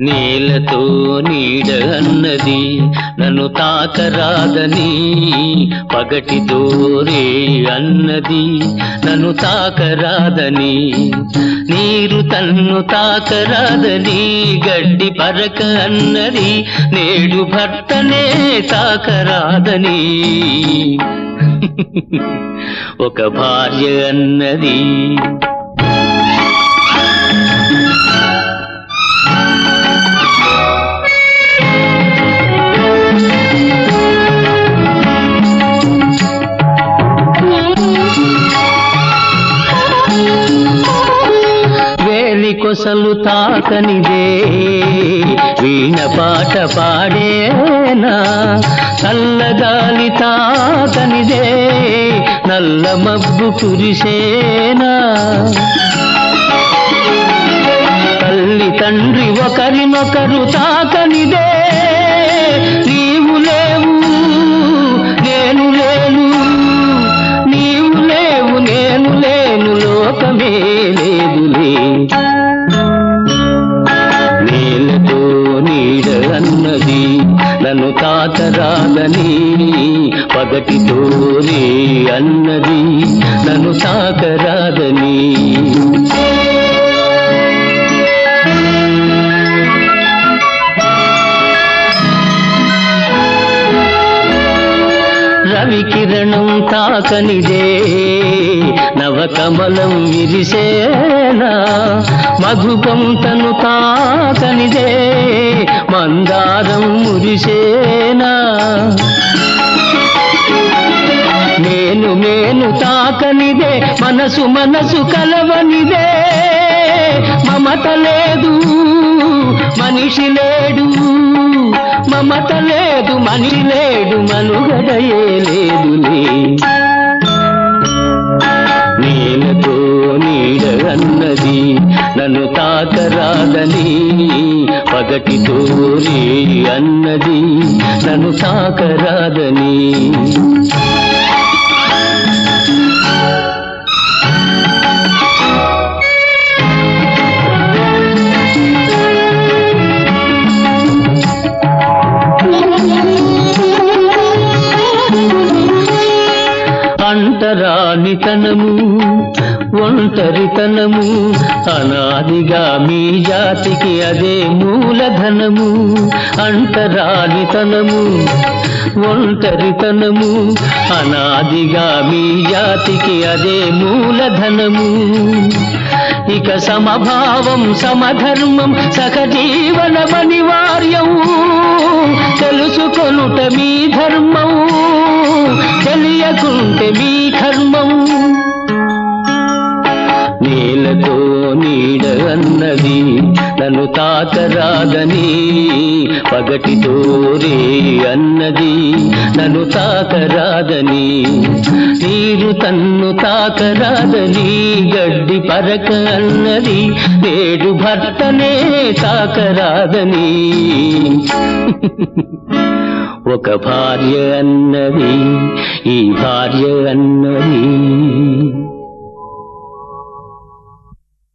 నేలతో నీడ అన్నది నన్ను తాకరాదని పగటితో రే అన్నది నన్ను తాకరాదని నీరు తన్ను తాకరాదని గడ్డి పరక అన్నది నేడు భర్తనే తాకరాదని ఒక భార్య అన్నది వేలి కొసలు తాకనిదే వీణ పాట పాడేనా చల్లగాలి తాకనిదే నల్ల మబ్బు కురిసేనా తల్లి తండ్రి ఒకరినొకరు తాకనిదే నీవు లేవు నేను లేను నీవు లేవు నేను లేను లోకమే లేదులే నేలతో నీడ అన్నది నన్ను తాకరాదని పగటితో రే అన్నది నన్ను తాకరాదని రవి కిరణం తాకనిదే నవకమలం విరిసేనా మధుపంతను తాకనిదే మందారం మురిసేనా నేను నేను తాకనిదే మనసు మనసు కలవనిదే మమత లేదు మనిషి లేడు మమత లేదు మనిషి లేడు మనుగడయే లేదులే నేలతో నీడ అన్నది నన్ను తాకరాదని పగటితో రే అన్నది నన్ను తాకరాదని అంటరానితనము ఒంటరితనము అనాదిగా మీ జాతికి అదే మూలధనము అంటరానితనము ఒంటరితనము అనాదిగా మీ జాతికి అదే మూలధనము ఇక సమభావం సమధర్మం సహజీవనం అనివార్యం తెలుసుకొనుట మీ ధర్మం తెలియకుంటే మీ కర్మం నీలతో నీడ అన్నది నన్ను తాకరాదని పగటితో రే అన్నది నన్ను తాకరాదని నీరు తన్ను తాకరాదని గడ్డి పరక అన్నది నేడు భర్తనే తాకరాదని ఒక భార్య అన్నది ఈ భార్య అన్నది